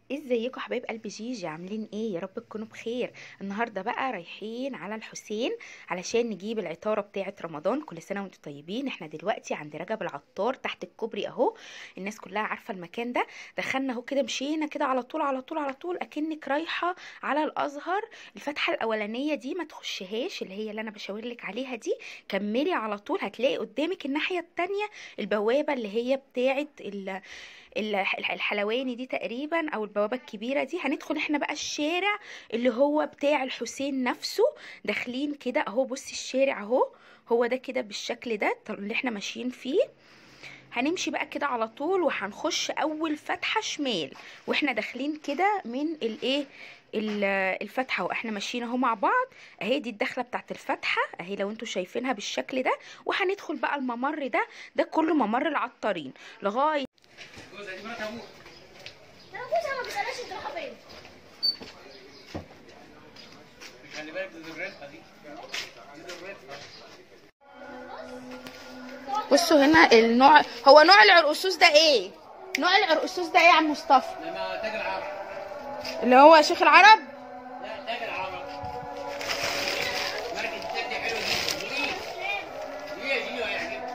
ازيكم حبايب قلب جيجي عاملين ايه يا رب تكونوا بخير النهارده بقى رايحين على الحسين علشان نجيب العطاره بتاعه رمضان كل سنه وانتم طيبين احنا دلوقتي عند رجب العطار تحت الكوبري اهو الناس كلها عارفه المكان ده دخلنا اهو كده مشينا كده على طول على طول على طول اكنك رايحه على الازهر الفتحه الاولانيه دي ما تخشهاش اللي هي اللي انا بشاور لك عليها دي كملي على طول هتلاقي قدامك الناحيه التانية البوابه اللي هي بتاعه ال ال- الحلواني دي تقريبا او البوابه الكبيره دي هندخل احنا بقى الشارع اللي هو بتاع الحسين نفسه داخلين كده اهو بصي الشارع اهو هو ده كده بالشكل ده اللي احنا ماشيين فيه هنمشي بقى كده على طول وهنخش اول فتحه شمال واحنا داخلين كده من الايه ال- الفتحه واحنا ماشيين اهو مع بعض اهي دي الدخله بتاعت الفتحه اهي لو انتوا شايفينها بالشكل ده وهندخل بقى الممر ده ده كله ممر العطارين لغايه انا جوزها ما بيسالهاش انت رايحه فين خلي بالك دي الرفقه دي دي الرفقه بصوا هنا النوع هو نوع العرقسوس ده ايه نوع العرقسوس ده ايه يا عم مصطفى لما تاج العرب اللي هو شيخ العرب لا تاج العرب ماركه التاج دي حلوه جدا جديد جديد جديد هيعجبك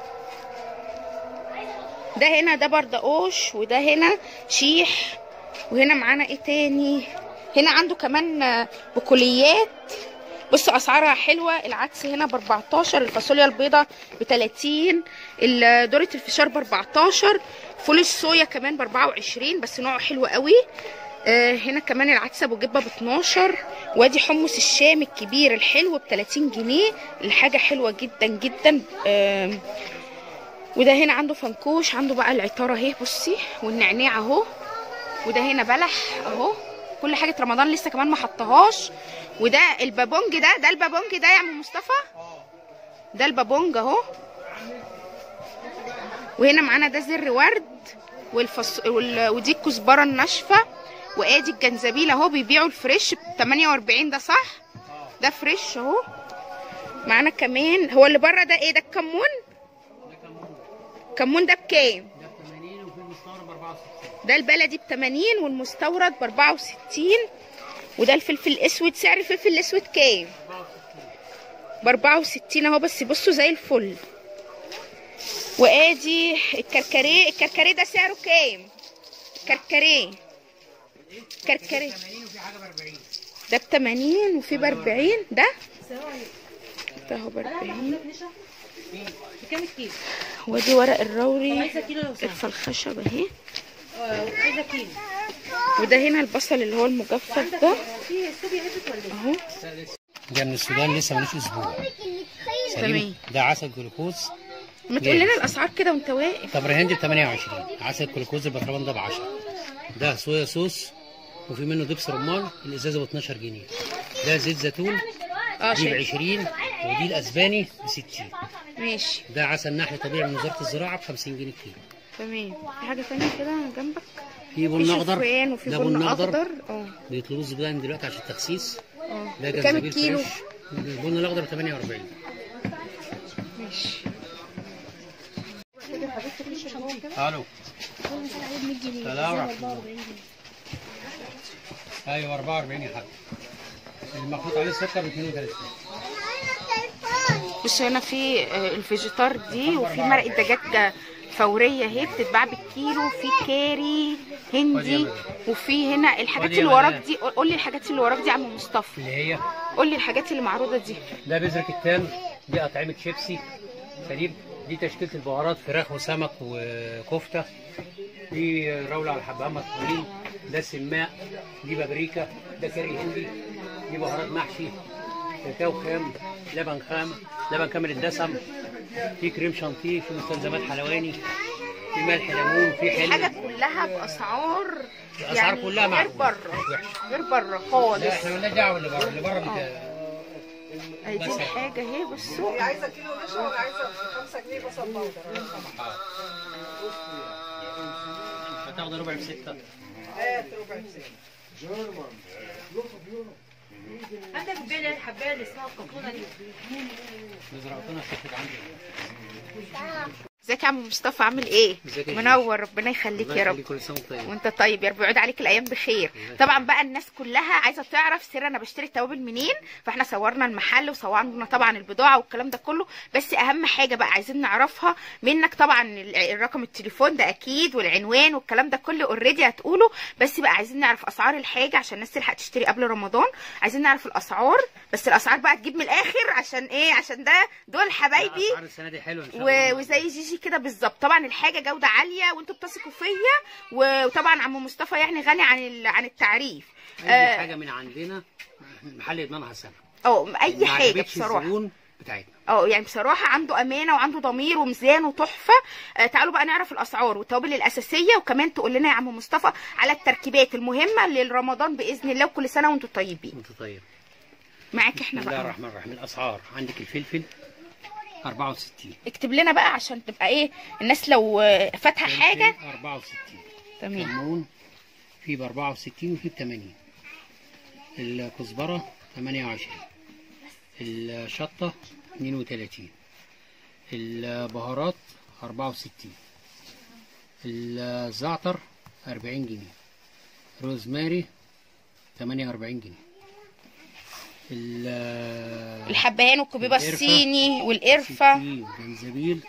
ده هنا ده بردقوش وده هنا شيح وهنا معانا ايه تاني هنا عنده كمان آه، بكليات بصوا اسعارها حلوه العدس هنا ب 14 الفاصوليا البيضاء ب 30 ال- دوره الفشار ب 14 فول الصويا كمان ب 24 بس نوعه حلو قوي آه، هنا كمان العدس ابو جبه ب 12 وادي حمص الشام الكبير الحلو ب 30 جنيه الحاجه حلوه جدا جدا آم، وده هنا عنده فنكوش عنده بقى العطاره اهي بصي والنعناع اهو وده هنا بلح اهو كل حاجه رمضان لسه كمان ما حطهاش وده البابونج ده ده البابونج ده يا عم مصطفى ده البابونج اهو وهنا معانا ده زر ورد والفص... وال... ودي الكزبره الناشفه وادي الجنزبيل اهو بيبيعوا الفريش ب 48 ده صح ده فريش اهو معانا كمان هو اللي بره ده ايه ده الكمون ده كمون كمون ده بكام ده ب 80 وفي المستورد ب 64 ده البلدي ب 80 والمستورد ب 64 وده الفلفل الاسود سعر الفلفل الاسود كام 64 ب 64 اهو بس بصوا زي الفل وادي الكركريه الكركريه ده سعره كام كركريه كركريه 80 وفي حاجه ب 40 ده ب 80 وفي ب 40 ده ده اهو ب 40 بكام الكيلو؟ وادي ورق الروري عايزه كيلو لو سمحت قرفه الخشب اهي آه، عايزه كيلو وده هنا البصل اللي هو المجفف ده في السوبيا هبت ولا ايه؟ اهو ده من السودان لسه مالوش اسبوع تمام ده عسل جلوكوز ما تقول لنا الاسعار كده وانت واقف طب رهندي ب 28 عسل جلوكوز البطرمان ده ب 10 ده صويا صوص وفي منه دبس رمان الازازه ب 12 جنيه ده زيت زيتون اه دي ب شايف 20 ودي الاسباني ب 60 ماشي ده عسل نحل طبيعي من وزاره الزراعه ب 50 جنيه كيلو تمام في حاجه ثانيه كده جنبك في في بن اخضر شوفان وفي ده بن بن اخضر اخضر اه بيطلبوه الزبائن دلوقتي عشان التخسيس اه ده بكام جنزبيل الكيلو فريش البن الاخضر ب 48 ماشي الو سلام ورحمه الله ايوه 44 يا حاج المخلوط عليه السكر ب 32 بص هنا في آه، الفيجيتار دي وفي مرقه دجاج فوريه اهي بتتباع بالكيلو في كاري هندي وفي هنا الحاجات خدي يا اللي وراك مدام. دي قول لي الحاجات اللي وراك دي يا عم مصطفى اللي هي قول لي الحاجات اللي معروضه دي ده بذرة التام دي أطعمة شيبسي سليم دي تشكيلة البهارات فراخ وسمك وكفتة دي رولة على حبهان مطحونين ده سماء دي بابريكا ده كاري هندي دي بهارات محشي كاكاو خام لبن خام لبن كامل الدسم في كريم شانتيه في مستلزمات حلواني في ملح ليمون في الحاجه حلو كلها باسعار الأسعار كلها غير معقولة بره مش وحشة غير بره لا خالص احنا مالناش دعوة اللي بره اللي بره بت- اهي دي بس. الحاجه اهي بصوا عايزه كيلو نشا ولا عايزه 5 جنيه بصل باودر هتاخد ربع بستة هات ربع ساعه عندك بيلا الحبايه اللي اسمها القطونه دي نزرعتنا الشفت عندي ازيك يا عم مصطفى عامل ايه ازيك يا منور ربنا يخليك الله يا رب يخليك كل سنه وانت طيب وانت طيب يا رب يعود عليك الايام بخير طبعا بقى الناس كلها عايزه تعرف سر انا بشتري التوابل منين فاحنا صورنا المحل وصورنا طبعا البضاعه والكلام ده كله بس اهم حاجه بقى عايزين نعرفها منك طبعا ال- الرقم التليفون ده اكيد والعنوان والكلام ده كله اوريدي هتقوله بس بقى عايزين نعرف اسعار الحاجه عشان الناس تلحق تشتري قبل رمضان عايزين نعرف الاسعار بس الاسعار بقى تجيب من الاخر عشان ايه عشان ده دول حبايبي اسعار السنه دي حلوه ان شاء و- الله وزي جيجي كده بالظبط طبعا الحاجه جوده عاليه وانتوا بتثقوا فيا و- وطبعا عم مصطفى يعني غني عن ال- عن التعريف اي آه، حاجه من عندنا محل ادمانها سنه اه اي ما حاجه عجبتش بصراحه الزبون بتاعتنا اه يعني بصراحه عنده امانه وعنده ضمير وميزان وتحفه آه تعالوا بقى نعرف الاسعار والتوابل الاساسيه وكمان تقول لنا يا عم مصطفى على التركيبات المهمه للرمضان باذن الله وكل سنه وانتم طيبين وانت طيب معاك بسم احنا الله بقى الرحمن الرحيم الاسعار عندك الفلفل 64 اكتب لنا بقى عشان تبقى ايه الناس لو آه، فاتحه حاجه فلفل 64 تمام كمون في ب 64 وفي ب 80 الكزبره 28 الشطه 32 البهارات 64 الزعتر 40 جنيه روزماري 48 جنيه ال- الحبهان والكبيبه القرفة. الصيني والقرفه 60 جنزبيل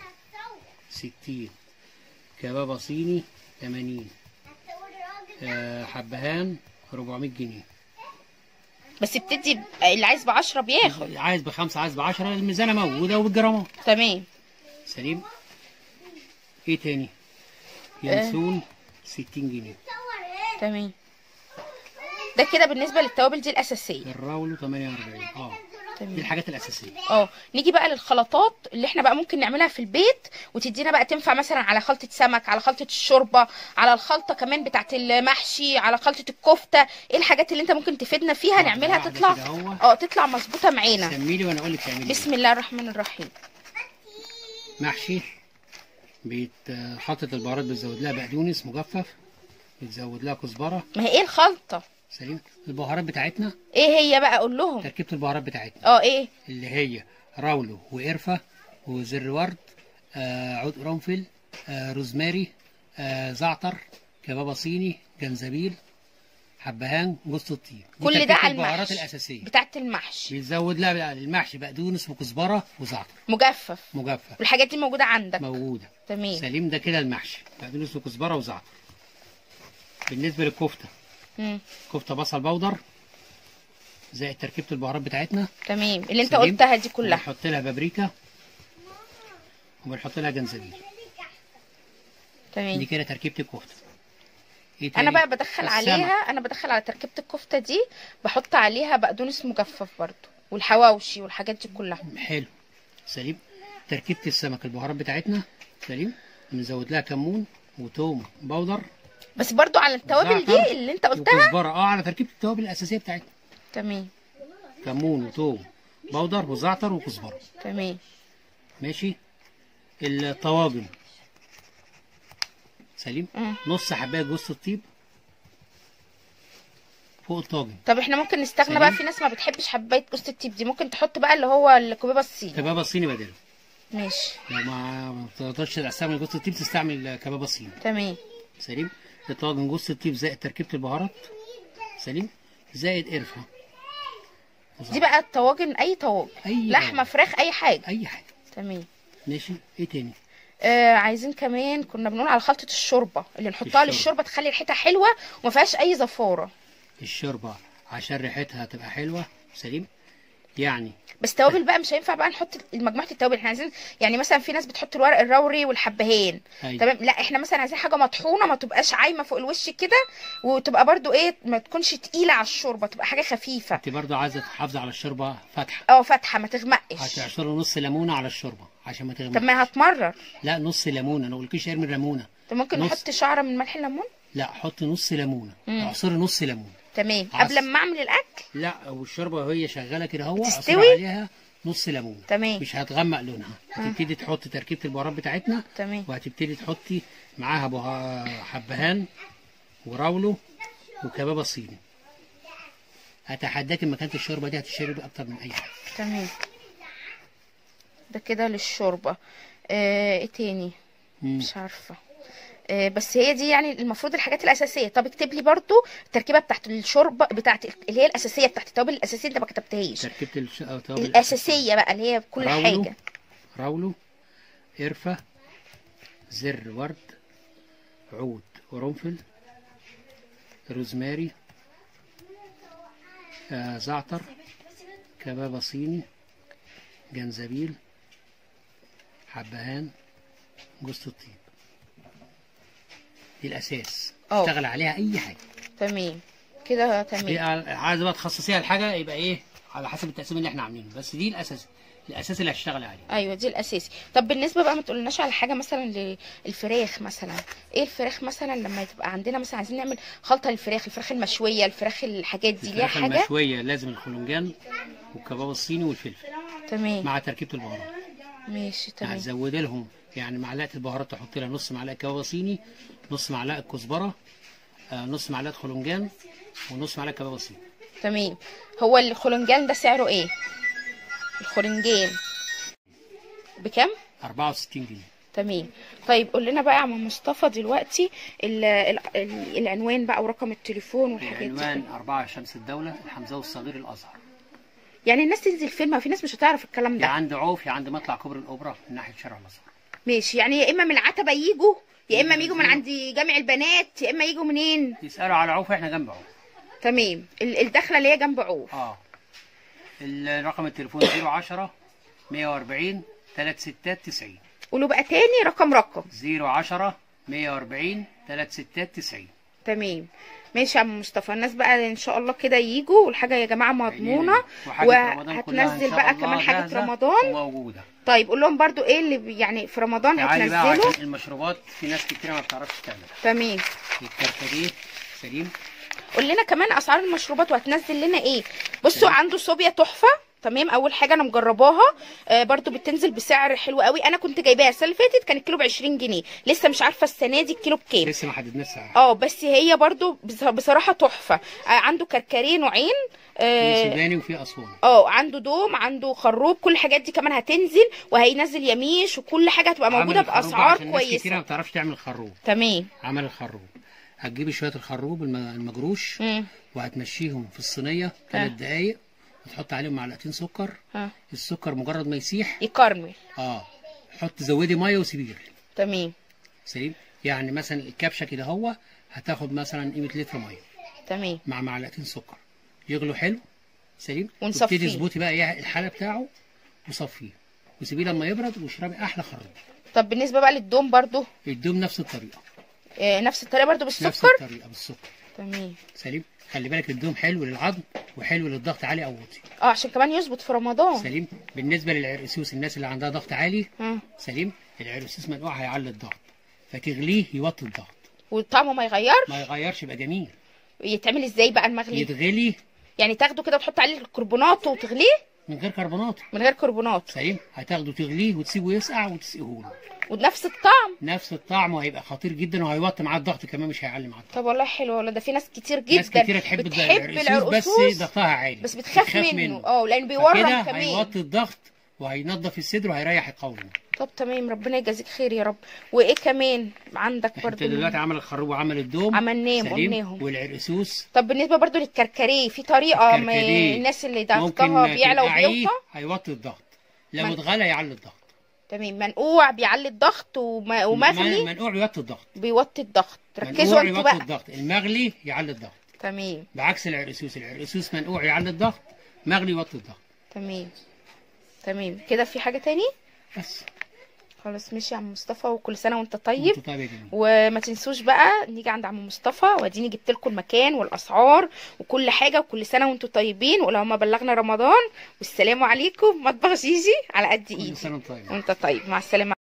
60 كبابة صيني 80 آه، حبهان 400 جنيه بس بتدي ب- اللي عايز ب 10 بياخد عايز بخمسة عايز بعشرة الميزانة موجودة وبالجرامات تمام سليم ايه تاني ينسون 60 جنيه تمام ده كده بالنسبه للتوابل دي الاساسيه الراولو 48 اه دي تمام الحاجات الأساسية اه نيجي بقى للخلطات اللي احنا بقى ممكن نعملها في البيت وتدينا بقى تنفع مثلا على خلطه سمك على خلطه الشوربه على الخلطه كمان بتاعت المحشي على خلطه الكفته ايه الحاجات اللي انت ممكن تفيدنا فيها واحدة نعملها واحدة تطلع كده اهو. اه تطلع مظبوطه معانا سميلي وانا اقول لك تعملي بسم الله الرحمن الرحيم إيه. محشي بيتحطت البهارات بتزود لها بقدونس مجفف بتزود لها كزبره ما هي ايه الخلطه سليم البهارات بتاعتنا ايه هي بقى قول لهم تركيبه البهارات بتاعتنا اه ايه اللي هي راولو وقرفه وزر ورد آه عود قرنفل آه روزماري آه زعتر كبابه صيني جنزبيل حبهان جوز الطيب دي كل ده تركيبة على البهارات المحشي الاساسيه بتاعت المحشي بيتزود لها بقى المحشي بقدونس وكزبره وزعتر مجفف مجفف والحاجات دي موجوده عندك موجوده تمام سليم ده كده المحشي بقدونس وكزبره وزعتر بالنسبه للكفته مم. كفته بصل بودر زائد تركيبه البهارات بتاعتنا تمام اللي انت سليم. قلتها دي كلها بنحط لها بابريكا وبنحط لها جنزبيل دي تمام كده تركيبه الكفته ايه انا تاني؟ بقى بدخل السمك. عليها انا بدخل على تركيبه الكفته دي بحط عليها بقدونس مجفف برضو والحواوشي والحاجات دي كلها حلو سليم تركيبه السمك البهارات بتاعتنا سليم بنزود لها كمون وتوم بودر بس برضو على التوابل زعتر دي اللي انت قلتها وكزبره اه على تركيبه التوابل الاساسيه بتاعتنا تمام كمون وتوم بودر وزعتر وكزبره تمام ماشي الطواجن سليم مم. نص حبايه جوز الطيب فوق الطاجن طب احنا ممكن نستغنى سليم. بقى في ناس ما بتحبش حبايه جوز الطيب دي ممكن تحط بقى اللي هو الكبيبه الصيني كباب الصيني بدله ماشي لو ما ما تقدرش تستعمل جوز الطيب تستعمل كباب الصيني تمام سليم الطاجن جوز الطيب زائد تركيبه البهارات سليم زائد قرفه دي بقى الطواجن اي طواجن أي لحمه طاجن. فراخ اي حاجه اي حاجه تمام ماشي ايه تاني آه عايزين كمان كنا بنقول على خلطه الشوربه اللي نحطها الشوربة. للشوربه تخلي ريحتها حلوه وما فيهاش اي زفاره الشوربه عشان ريحتها تبقى حلوه سليم يعني بس توابل بقى مش هينفع بقى نحط مجموعه التوابل احنا عايزين يعني مثلا في ناس بتحط الورق الروري والحبهان أيوة. تمام لا احنا مثلا عايزين حاجه مطحونه ما تبقاش عايمه فوق الوش كده وتبقى برضو ايه ما تكونش تقيله على الشوربه تبقى حاجه خفيفه انت برضو عايزه تحافظي على الشوربه فاتحه اه فاتحه ما تغمقش هتعصري نص ليمونه على الشوربه عشان ما طب تغمقش ما هتمرر لا نص ليمونه انا قلتلكيش ارمي الليمونه طب ممكن نص. نحط شعره من ملح الليمون لا حطي نص ليمونه مم. اعصري نص ليمونه تمام عسل. قبل ما اعمل الاكل لا والشوربه وهي شغاله كده اهو تستوي؟ اعصري عليها نص ليمونه تمام. مش هتغمق لونها هتبتدي تحطي تركيبه البهارات بتاعتنا تمام وهتبتدي تحطي معاها بها- حبهان وراولو وكبابه صيني هتحداك مكانة الشوربه دي هتشرب اكتر من اي حاجه تمام ده كده للشوربه آه ايه تاني مم. مش عارفه آه، بس هي دي يعني المفروض الحاجات الاساسيه طب اكتب لي برضو التركيبه بتاعت الشوربه بتاعت اللي هي الاساسيه بتاعت التوابل الاساسيه انت ما كتبتهاش تركيبه الش... أو توابل الاساسيه بقى اللي هي كل راولو. حاجه راولو قرفة زر ورد عود قرنفل روزماري آه زعتر كبابة صيني جنزبيل حبهان جوز الطيب دي الأساس أه. اشتغل عليها أي حاجة تمام كده دي تمام عايز بقى تخصصيها الحاجة يبقى إيه على حسب التقسيم اللي احنا عاملينه بس دي الأساس الأساس اللي هتشتغل عليه ايوه دي الاساسي طب بالنسبه بقى ما تقولناش على حاجه مثلا للفراخ مثلا ايه الفراخ مثلا لما تبقى عندنا مثلا عايزين نعمل خلطه للفراخ الفراخ المشويه الفراخ الحاجات دي ليها الفراخ حاجه المشوية لازم الخلنجان والكباب الصيني والفلفل تمام مع تركيبة البهارات ماشي تمام هتزود لهم يعني معلقة البهارات تحط لها نص معلقة كباب صيني نص معلقة كزبرة آه، نص معلقة خلنجان ونص معلقة كباب صيني تمام هو الخلنجان ده سعره ايه الخلنجان بكام 64 جنيه تمام طيب قول لنا بقى يا عم مصطفى دلوقتي ال ال ال العنوان بقى ورقم التليفون والحاجات دي العنوان 4 شمس الدولة الحمزاوي الصغير الأزهر يعني الناس تنزل فين ما في ناس مش هتعرف الكلام يا ده عند عوف يا عند مطلع كوبري الأوبرا من ناحية شارع الأزهر ماشي يعني يا اما من العتبه يجوا يا اما يجوا من عند جامع البنات يا اما يجوا منين يسألوا على عوف احنا جنب عوف تمام ال- الدخله اللي هي جنب عوف اه الرقم التليفون 010 140 3690 قولوا بقى تاني رقم رقم 010 140 3690 تمام ماشي يا عم مصطفى الناس بقى ان شاء الله كده يجوا والحاجه يا جماعه مضمونه وحاجة رمضان كلها إن وهتنزل شاء بقى الله كمان حاجه جاهزة رمضان وموجودة طيب قول لهم برضو ايه اللي بي- يعني في رمضان تعالي بقى هتنزله عشان المشروبات في ناس كتيرة ما بتعرفش تعملها تمام الكركديه سليم قول لنا كمان اسعار المشروبات وهتنزل لنا ايه بصوا عنده صوبيا تحفه تمام اول حاجه انا مجرباها آه برضو بتنزل بسعر حلو قوي انا كنت جايباها السنه اللي فاتت كان الكيلو ب 20 جنيه لسه مش عارفه السنه دي الكيلو بكام لسه ما حددناش سعر اه بس هي برضو بص- بصراحه تحفه آه عنده كركريه نوعين في اه سوداني وفي اسوان اه عنده دوم عنده خروب كل الحاجات دي كمان هتنزل وهينزل يميش وكل حاجه هتبقى موجوده عمل الخروب باسعار عشان ناس كتيرة ما كويسه بتعرفش تعمل خروب تمام عمل الخروب هتجيبي شوية الخروب الم- المجروش مم. وهتمشيهم في الصينية ثلاث دقايق وتحط عليهم معلقتين سكر ها السكر مجرد ما يسيح يكرمل اه حط زودي ميه وسيبيه يغلي تمام سليم يعني مثلا الكبشه كده هو هتاخد مثلا قيمه لتر ميه تمام مع معلقتين سكر يغلوا حلو سليم ونصفيه. وابتدي اظبطي بقى ايه الحاله بتاعه وصفيه وسيبيه لما يبرد واشربي احلى خروب طب بالنسبه بقى للدوم برضو الدوم نفس الطريقه آه نفس الطريقه برضو نفس بالسكر الطريقه بالسكر تمام سليم خلي بالك الدوم حلو للعظم وحلو للضغط عالي او واطي اه عشان كمان يظبط في رمضان سليم بالنسبه للعرقسوس الناس اللي عندها ضغط عالي ها سليم العرقسوس منقوع هيعلي الضغط فتغليه يوطي الضغط وطعمه ما يغير ما يغيرش يبقى جميل يتعمل ازاي بقى المغلي يتغلي يعني تاخده كده وتحط عليه الكربونات وتغليه من غير كربونات من غير كربونات سليم هتاخده تغليه وتسيبه يسقع وتسقيه له ونفس الطعم نفس الطعم وهيبقى خطير جدا وهيوطي معاه الضغط كمان مش هيعلي معاه الضغط طب والله حلو والله ده في ناس كتير جدا ناس كتيرة تحب بتحب العرقسوس بس ضغطها عالي بس بتخاف منه اه لان بيورم فكده كمان هيوطي الضغط وهينضف الصدر وهيريح القولون طب تمام ربنا يجازيك خير يا رب وايه كمان عندك انت برضو دلوقتي عمل الخروب وعمل الدوم عملناهم، سليم قلناهم. والعرقسوس طب بالنسبه برضو للكركريه في طريقه ما الكركديه الناس اللي ممكن ضغطها بيعلى تنقعيه، وبيوطى هيوطي الضغط لو من- اتغلى يعلي الضغط تمام منقوع بيعلي الضغط وما- ومغلي منقوع يوطي الضغط بيوطي الضغط ركزوا منقوع انتوا يوطي بقى الضغط المغلي يعلي الضغط تمام بعكس العرقسوس العرقسوس منقوع يعلي الضغط مغلي يوطي الضغط تمام تمام كده في حاجه تاني بس خلاص ماشي يا عم مصطفى وكل سنه وانت طيب انت طيب يا جميل وما تنسوش بقى نيجي عند عم مصطفى واديني جبت لكم المكان والاسعار وكل حاجه وكل سنه وانتم طيبين ولو ما بلغنا رمضان والسلام عليكم مطبخ جيجي على قد كل ايدي سنه وانت طيب وانت طيب مع السلامه